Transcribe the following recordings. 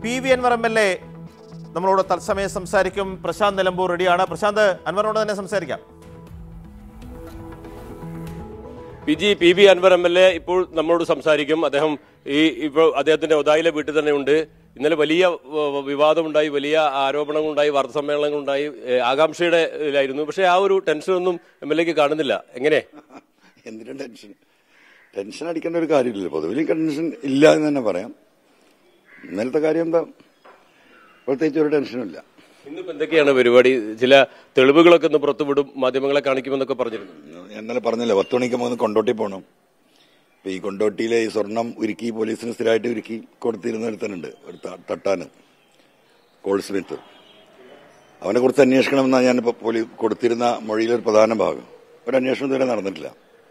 P V Anvar M L A നമ്മളോട് തത്സമയം സംസാരിക്കും പ്രശാന്ത് നിലമ്പൂർ റെഡിയാണ് പ്രശാന്ത് അൻവറിനോട് തന്നെ സംസാരിക്കാം P G P B Anvar M L A ഇപ്പോൾ നമ്മളോട് സംസാരിക്കും അദ്ദേഹം ഈ ഇപ്പോൾ അദ്ദേഹത്തിന്റെ ഒതായിലെ വീട്ടിൽ തന്നെ ഉണ്ട് ഇന്നലെ വലിയ വ- വിവാദമുണ്ടായി വലിയ ആരോപണങ്ങളുണ്ടായി വാർത്താ സമ്മേളനങ്ങളുണ്ടായി ഏഹ് ആകാംക്ഷയുടെ ഇതിലായിരുന്നു പക്ഷേ ആ ഒരു ടെൻഷനൊന്നും എം എൽ എക്ക് കാണുന്നില്ല എങ്ങനെ എന്തിനാ ടെൻഷൻ ടെൻഷൻ അടിക്കേണ്ട ഒരു കാര്യമില്ലല്ലോ പൊതുവിൽ ടെൻഷൻ ഇല്ല എന്ന് തന്നെ പറയാം ഇന്നലത്തെ കാര്യം എന്താ പ്രത്യേകിച്ച് ഒരു ടെൻഷനും ഇല്ല ഇന്നിപ്പോ എന്തൊക്കെയാണ് പരിപാടി ചില തെളിവുകളൊക്കെ ഒന്ന് പുറത്തുവിടും മാധ്യമങ്ങളെ കാണിക്കുമെന്നൊക്കെ പറഞ്ഞിരുന്നു ഞാൻ ഇന്നലെ പറഞ്ഞല്ലോ പത്ത് മണിക്ക് മൂന്ന് കൊണ്ടോട്ടി പോകണം ഇപ്പൊ ഈ കൊണ്ടോട്ടിയിലെ ഈ സ്വർണം ഉരുക്കി പോലീസിന് സ്ഥിരമായിട്ട് ഉരുക്കി കൊടുത്തിരുന്ന ഒരുത്തനുണ്ട് ഒരു ത- തട്ടാന് കോൾ സ്മിത്ത് അവനെ കുറിച്ച് അന്വേഷിക്കണമെന്നാണ് ഞാൻ ഇപ്പോൾ പോലീസ് കൊടുത്തിരുന്ന മൊഴിയിലൊരു പ്രധാന ഭാഗം ഒരു അന്വേഷണം ഇതുവരെ നടന്നിട്ടില്ല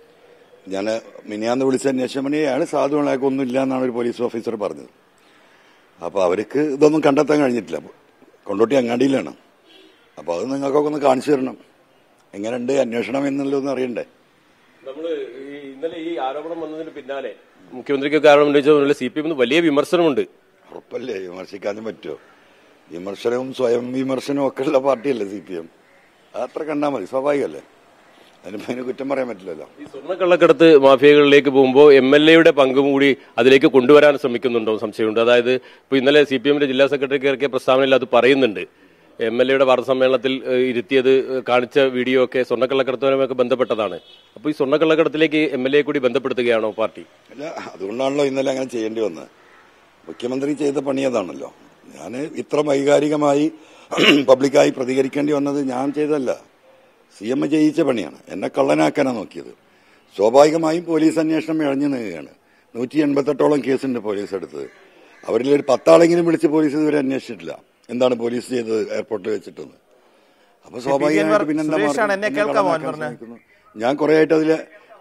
ഞാൻ മിനിയാന്ന് വിളിച്ച അന്വേഷണം മണി അയാൾ സാധുവാളായൊക്കെ ഒന്നും ഇല്ല എന്നാണ് ഒരു പോലീസ് ഓഫീസർ പറഞ്ഞത് അപ്പോൾ അവർക്ക് ഇതൊന്നും കണ്ടെത്താൻ കഴിഞ്ഞിട്ടില്ല കൊണ്ടോട്ടി അങ്ങാടിയിലാണ് അപ്പോൾ അത് നിങ്ങൾക്കൊക്കെ ഒന്ന് കാണിച്ചു തരണം എങ്ങനെയുണ്ട് അന്വേഷണം എന്നുള്ളതൊന്നും അറിയണ്ടേ നമ്മള് ഈ ഇന്നലെ ഈ ആരോപണം വന്നതിന് പിന്നാലെ മുഖ്യമന്ത്രിക്കൊക്കെ ആരോപണം ഉന്നയിച്ച സി പി എമ്മിന് വലിയ വിമർശനമുണ്ട് ഉറപ്പല്ലേ വിമർശിക്കാനും പറ്റുമോ വിമർശനവും സ്വയം വിമർശനവും ഒക്കെ ഉള്ള പാർട്ടിയല്ലേ സി പി എം അത്ര കണ്ടാൽ മതി സ്വാഭാവികമല്ലേ അതിനിപ്പോ അതിന് കുറ്റം പറയാൻ പറ്റില്ലല്ലോ ഈ സ്വർണ്ണക്കള്ളക്കടത്ത് മാഫിയകളിലേക്ക് പോകുമ്പോൾ എം എൽ എയുടെ പങ്കും കൂടി അതിലേക്ക് കൊണ്ടുവരാൻ ശ്രമിക്കുന്നുണ്ടോ സംശയമുണ്ട് അതായത് ഇപ്പൊ ഇന്നലെ സി പി എമ്മിന്റെ ജില്ലാ സെക്രട്ടറിക്ക് ഇറക്കിയ പ്രസ്താവനയിൽ അത് പറയുന്നുണ്ട് എം എൽ എയുടെ വാർത്താ സമ്മേളനത്തിൽ ഏഹ്, ഇരുത്തിയത് ഏഹ്, കാണിച്ച വീഡിയോ ഒക്കെ സ്വർണ്ണക്കള്ളക്കടത്തുമായൊക്കെ ബന്ധപ്പെട്ടതാണ് അപ്പോൾ ഈ സ്വർണ്ണക്കള്ളക്കടത്തിലേക്ക് എം എൽ എ കൂടി ബന്ധപ്പെടുത്തുകയാണോ പാർട്ടി അല്ല അതുകൊണ്ടാണല്ലോ ഇന്നലെ അങ്ങനെ ചെയ്യേണ്ടി വന്നത് മുഖ്യമന്ത്രി ചെയ്ത പണി അതാണല്ലോ ഞാൻ ഇത്ര വൈകാരികമായി പബ്ലിക്കായി പ്രതികരിക്കേണ്ടി വന്നത് ഞാൻ ചെയ്തതല്ല സി എം ചെയ്യിച്ച പണിയാണ് എന്നെ കള്ളനാക്കാനാണ് നോക്കിയത് സ്വാഭാവികമായും പോലീസ് അന്വേഷണം ഇഴഞ്ഞു നീങ്ങുകയാണ് നൂറ്റി എൺപത്തെട്ടോളം കേസുണ്ട് പോലീസ് എടുത്തത് അവരിൽ ഒരു പത്താളെങ്കിലും വിളിച്ച് പോലീസ് ഇതുവരെ അന്വേഷിച്ചിട്ടില്ല എന്താണ് പോലീസ് ചെയ്തത് എയർപോർട്ടിൽ വെച്ചിട്ടെന്ന് അപ്പൊ സ്വാഭാവികമായിട്ട് പിന്നെന്താ സുരേഷാണ് മാർഗം? എന്നെ എന്നെ കേൾക്കാമോ കള്ളനാക്കാൻ അൻവറിനെ? ശ്രമിക്കുന്നു. ഞാൻ കുറെ ആയിട്ട് അതില്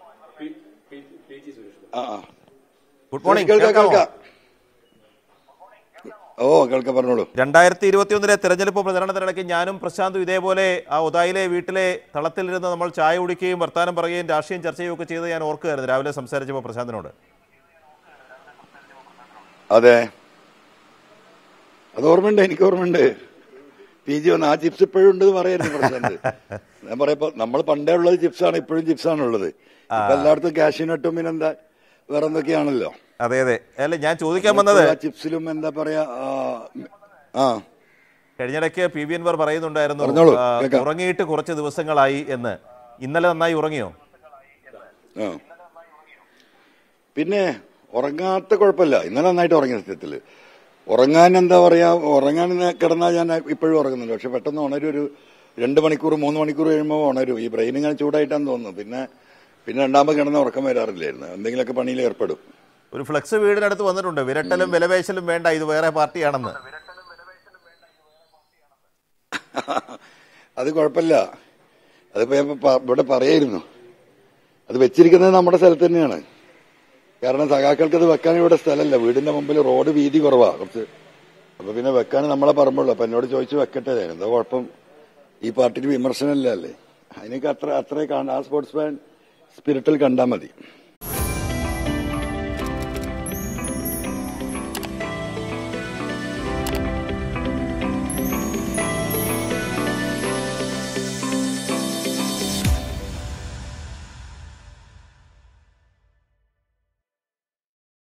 ആ ആ ഗുഡ് മോർണിംഗ് കേൾക്കാം കേൾക്കാമോ കേൾക്കാം ഓ കേൾക്കാം പറഞ്ഞോളൂ രണ്ടായിരത്തി ഇരുപത്തിയൊന്നിലെ തെരഞ്ഞെടുപ്പ് പ്രചരണത്തിനിടയ്ക്ക് ഞാനും പ്രശാന്തും ഇതേപോലെ ആ ഉദായിലെ വീട്ടിലെ തളത്തിലിരുന്ന് നമ്മൾ ചായ കുടിക്കുകയും വർത്താനം പറയുകയും രാഷ്ട്രീയം ചർച്ച ചെയ്യുകയും ഒക്കെ ചെയ്ത് ഞാൻ ഓർക്കുകയായിരുന്നു രാവിലെ സംസാരിച്ചപ്പോൾ പ്രശാന്തിനോട് അതെ അത് ഓർമ്മയുണ്ട് എനിക്ക് ഓർമ്മയുണ്ട് പി ജി വന്ന് ആ ചിപ്സ് ഇപ്പോഴും ഉണ്ട് എന്ന് പറയരുത് പ്രശാന്ത് ഞാൻ പറയപ്പോ നമ്മൾ പണ്ടേ ഉള്ളത് ചിപ്സാണ് ഇപ്പോഴും ചിപ്സാണ് ഉള്ളത് ഇപ്പൊ എല്ലായിടത്തും കാഷ്യൂനട്ടും പിന്നെന്താ വേറെ എന്തൊക്കെയാണല്ലോ അതെ അതെ അല്ല ഞാൻ ചോദിക്കാൻ വന്നത് ആ ചിപ്സിലും എന്താ പറയാ ആ, ആ കഴിഞ്ഞിടയ്ക്ക് പി വി അൻവർ പറയുന്നുണ്ടായിരുന്നു പറഞ്ഞോളൂ, ആ, കേൾക്കാം. ഉറങ്ങിയിട്ട് കുറച്ച് ദിവസങ്ങളായി എന്ന് ഇന്നലെ നന്നായി ഉറങ്ങിയോ ആ പിന്നെ ഉറങ്ങാത്ത കുഴപ്പമില്ല ഇന്നലെ നന്നായിട്ട് ഉറങ്ങിയ സത്യത്തില് ഉറങ്ങാൻ എന്താ പറയാ ഉറങ്ങാൻ കിടന്നാൽ ഞാൻ ഇപ്പോഴും ഉറങ്ങുന്നുണ്ട് പക്ഷെ പെട്ടെന്ന് ഉണരും ഒരു രണ്ട് മണിക്കൂർ മൂന്ന് മണിക്കൂർ കഴിയുമ്പോൾ ഉണരും ഈ ബ്രെയിൻ ഇങ്ങനെ ചൂടായിട്ടാന്ന് തോന്നുന്നു പിന്നെ പിന്നെ രണ്ടാമത് കിടന്ന ഉറക്കം വരാറില്ലായിരുന്നു എന്തെങ്കിലുമൊക്കെ പണിയിൽ ഏർപ്പെടും ഒരു ഫ്ലെക്സ് വീടിനടുത്ത് വന്നിട്ടുണ്ട് വിരട്ടലും വിലപേശലും വേണ്ട ഇത് വേറെ പാർട്ടിയാണെന്ന് അത് കുഴപ്പമില്ല അതിപ്പോ ഞാൻ പ- ഇവിടെ പറയായിരുന്നു അത് വെച്ചിരിക്കുന്നത് നമ്മുടെ സ്ഥലത്ത് തന്നെയാണ് കാരണം സഖാക്കൾക്ക് അത് വെക്കാൻ ഇവിടെ സ്ഥലമല്ല വീടിന്റെ മുമ്പിൽ റോഡ് വീതി കുറവാ കുറച്ച് അപ്പൊ പിന്നെ വെക്കാൻ നമ്മളെ പറമ്പുള്ളൂ അപ്പൊ എന്നോട് ചോദിച്ചു വെക്കട്ടെ ഞാൻ. എന്താ കുഴപ്പം ഈ പാർട്ടിക്ക് വിമർശനമില്ല അല്ലേ അതിനൊക്കെ അത്ര അത്രേ കാണാം ആ സ്പോർട്സ്മാൻ സ്പിരിറ്റിൽ കണ്ടാൽ മതി